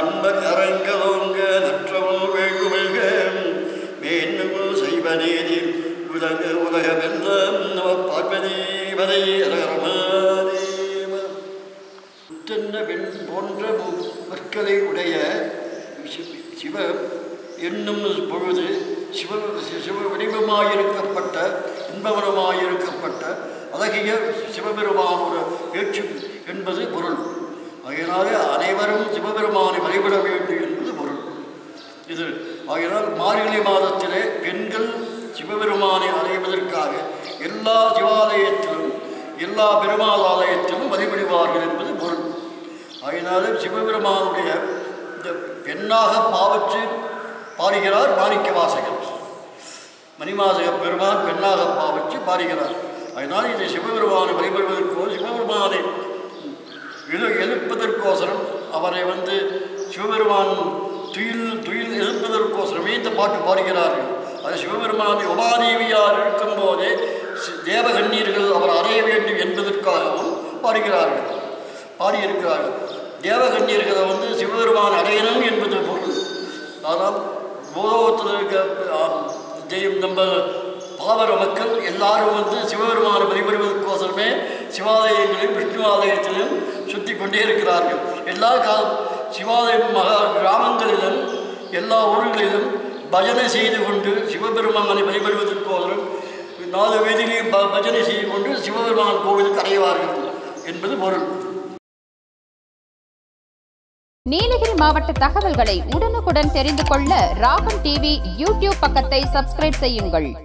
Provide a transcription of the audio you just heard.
அன்பர் அரங்கலோங்க நற்றவும் வேங்குமெல்க மேன்மு செய்வனேதி உலக உலகமெல்லாம் நம பார்வதி வரை அரகரமாதேவ புத்தன்ன பெண் போன்ற மு- மக்களை உடைய சி- சிவ என்னும் பொழுது சிவ சிவ வடிவமாயிருக்கப்பட்ட இன்பவரமாயிருக்கப்பட்ட அழகிய சிவபெருமானோட ஏற்று என்பது பொருள் ஆகையினாலே அனைவரும் சிவபெருமானை வழிபட வேண்டும் என்பது பொருள் இது ஆகையினால் மார்கழி மாதத்திலே பெண்கள் சிவபெருமானை அடைவதற்காக எல்லா சிவாலயத்திலும் எல்லா பெருமாள் ஆலயத்திலும் வழிபடுவார்கள் என்பது பொருள் ஆகையினாலே சிவபெருமானுடைய இந்த பெண்ணாக பாவச்சு பாடுகிறார் மாணிக்க வாசகர் மணிமாசக பெருமான் பெண்ணாக பாவச்சு பாடுகிறார் அதனால் இந்த சிவபெருமானை வழிபடுவதற்கோ சிவபெருமானை எழு எழுப்பதற்கோசரம் அவரை வந்து சிவபெருமான் துயில் துயில் எழுப்பதற்கோசரமே இந்த பாட்டு பாடுகிறார்கள் அது சிவபெருமானை உபாதேவியார் இருக்கும்போதே சி- தேவகண்ணீர்கள் அவர் அடைய வேண்டும் என்பதற்காகவும் பாடுகிறார்கள் பாடியிருக்கிறார்கள் தேவகண்ணீர்களை வந்து சிவபெருமான் அடையணும் என்பது பொருள் ஆனால் பூலோகத்தில் இருக்க ஆம், ஜெயம் நம்ம பாவர மக்கள் எல்லாரும் வந்து சிவபெருமானை வழிபடுவதற்கோசரமே சிவாலயங்களிலும் விஷ்ணு ஆலயத்திலும் சுற்றி கொண்டே இருக்கிறார்கள் எல்லா கா சிவாலயம் மகா கிராமங்களிலும் எல்லா ஊர்களிலும் பஜனை செய்து கொண்டு சிவபெருமானை வழிபடுவதற்கோசரம் நாலு வீதியிலையும் ப பஜனை செய்து கொண்டு சிவபெருமான் கோவிலுக்கு அடைவார்கள் என்பது பொருள் நீலகிரி மாவட்ட தகவல்களை உடனுக்குடன் தெரிந்து கொள்ள ராகம் டிவி யூடியூப் பக்கத்தை சப்ஸ்கிரைப் செய்யுங்கள்